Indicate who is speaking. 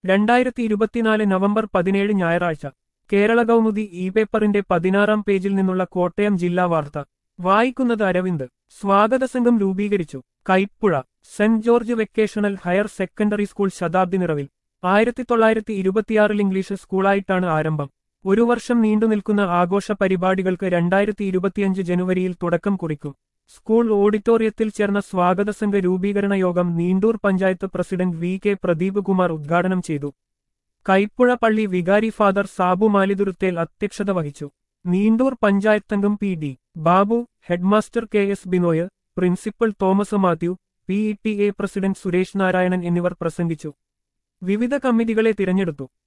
Speaker 1: രണ്ടായിരത്തി ഇരുപത്തിനാല് നവംബർ പതിനേഴ് ഞായറാഴ്ച കേരള കൗമുദി ഇ പേപ്പറിന്റെ പതിനാറാം പേജിൽ നിന്നുള്ള കോട്ടയം ജില്ലാ വാർത്ത വായിക്കുന്നത് അരവിന്ദ് സ്വാഗത സംഘം രൂപീകരിച്ചു Kaipuzha saint George vocational higher secondary school ശതാബ്ദി നിറവിൽ ആയിരത്തി തൊള്ളായിരത്തി ഇരുപത്തിയാറിൽ ഇംഗ്ലീഷ് സ്കൂളായിട്ടാണ് ആരംഭം ഒരു വർഷം നീണ്ടുനിൽക്കുന്ന ആഘോഷ പരിപാടികൾക്ക് രണ്ടായിരത്തി ഇരുപത്തിയഞ്ച് ജനുവരിയിൽ തുടക്കം കുറിക്കും സ്കൂൾ ഓഡിറ്റോറിയത്തിൽ ചേർന്ന സ്വാഗത സംഘ രൂപീകരണ യോഗം Neendoor panchayat president V K Pradeep Kumar ഉദ്ഘാടനം ചെയ്തു കൈപ്പുഴ പള്ളി വികാരി ഫാദർ സാബു മാലിതുരുത്തേൽ അധ്യക്ഷത വഹിച്ചു നീണ്ടൂർ പഞ്ചായത്തംഗം P D Babu headmaster K S Binoy principal Thomas Mathew P E T A president Suresh Narayanan എന്നിവർ പ്രസംഗിച്ചു വിവിധ കമ്മിറ്റികളെ തിരഞ്ഞെടുത്തു